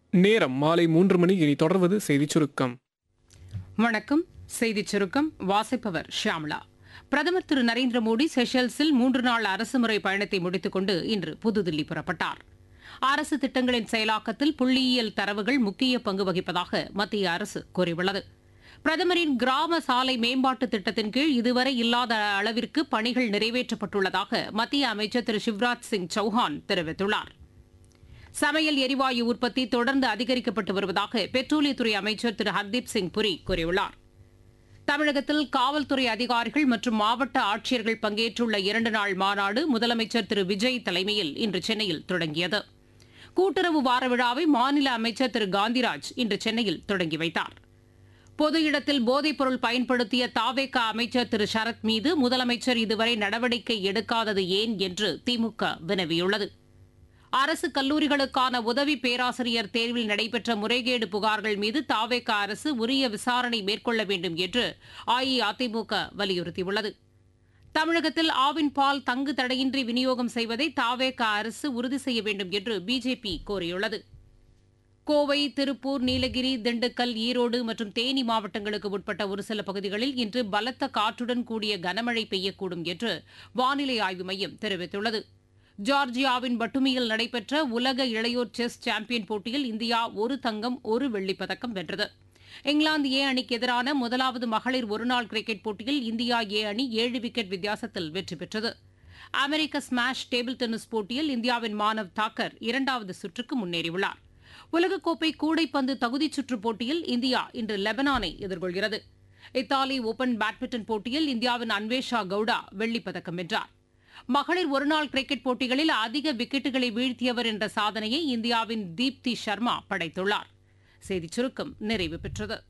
நேரம் மாலை மூன்று மணி இனி தொடர்வது செய்திச் சுருக்கம் வணக்கம் செய்திச் சுருக்கம் வாசிப்பவர் ஷியாம்லா பிரதமர் திரு நரேந்திர மோடி செஷல்ஸில் மூன்று நாள் அரசுமுறை பயணத்தை முடித்துக்கொண்டு இன்று புதுதில்லி புறப்பட்டார் அரசு திட்டங்களின் செயலாக்கத்தில் புள்ளியியல் தரவுகள் முக்கிய பங்கு வகிப்பதாக மத்திய அரசு கூறியுள்ளது பிரதமரின் கிராம சாலை மேம்பாட்டு திட்டத்தின் கீழ் இதுவரை இல்லாத அளவிற்கு பணிகள் நிறைவேற்றப்பட்டுள்ளதாக மத்திய அமைச்சர் திரு சிவராஜ் சிங் சௌஹான் தெரிவித்துள்ளார் சமையல் எரிவாயு உற்பத்தி தொடர்ந்து அதிகரிக்கப்பட்டு வருவதாக பெட்ரோலியத்துறை அமைச்சர் திரு ஹர்தீப் சிங் புரி கூறியுள்ளார் தமிழகத்தில் காவல்துறை அதிகாரிகள் மற்றும் மாவட்ட ஆட்சியர்கள் பங்கேற்றுள்ள இரண்டு நாள் மாநாடு முதலமைச்சர் திரு விஜய் தலைமையில் இன்று சென்னையில் தொடங்கியது கூட்டுறவு வார விழாவை மாநில அமைச்சர் திரு காந்திராஜ் இன்று சென்னையில் தொடங்கி வைத்தார் பொது இடத்தில் போதைப்பொருள் பயன்படுத்திய தாவேகா அமைச்சர் திரு சரத் மீது முதலமைச்சர் இதுவரை நடவடிக்கை எடுக்காதது ஏன் என்று திமுக வினவியுள்ளது அரசு கல்லூரிகளுக்கான உதவி பேராசிரியர் தேர்வில் நடைபெற்ற முறைகேடு புகார்கள் மீது தாவேகா அரசு உரிய விசாரணை மேற்கொள்ள வேண்டும் என்று அஇஅதிமுக வலியுறுத்தியுள்ளது தமிழகத்தில் ஆவின் பால் தங்கு தடையின்றி விநியோகம் செய்வதை தாவேகா அரசு உறுதி செய்ய வேண்டும் என்று பிஜேபி கோரியுள்ளது கோவை திருப்பூர் நீலகிரி திண்டுக்கல் ஈரோடு மற்றும் தேனி மாவட்டங்களுக்கு உட்பட்ட ஒரு சில பகுதிகளில் இன்று பலத்த காற்றுடன் கூடிய கனமழை பெய்யக்கூடும் என்று வானிலை ஆய்வு மையம் தெரிவித்துள்ளது ஜார்ஜியாவின் பட்டுமியில் நடைபெற்ற உலக இளையோர் செஸ் சாம்பியன் போட்டியில் இந்தியா ஒரு தங்கம் ஒரு வெள்ளிப் பதக்கம் வென்றது இங்கிலாந்து ஏ அணிக்கு எதிரான முதலாவது மகளிர் ஒருநாள் கிரிக்கெட் போட்டியில் இந்தியா ஏ அணி ஏழு விக்கெட் வித்தியாசத்தில் வெற்றி பெற்றது அமெரிக்க ஸ்மாஷ் டேபிள் டென்னிஸ் போட்டியில் இந்தியாவின் மானவ் தாக்கர் இரண்டாவது சுற்றுக்கு முன்னேறியுள்ளார் உலகக்கோப்பை கூடைப்பந்து தகுதிச் சுற்றுப் போட்டியில் இந்தியா இன்று லெபனானை எதிர்கொள்கிறது இத்தாலி ஓபன் பேட்மிண்டன் போட்டியில் இந்தியாவின் அன்வேஷா கவுடா வெள்ளிப் பதக்கம் வென்றார் மகளிர் ஒருநாள் கிரிக்கெட் போட்டிகளில் அதிக விக்கெட்டுகளை வீழ்த்தியவர் என்ற சாதனையை இந்தியாவின் தீப்தி சர்மா படைத்துள்ளார் செய்திச் சுருக்கம் நிறைவு பெற்றது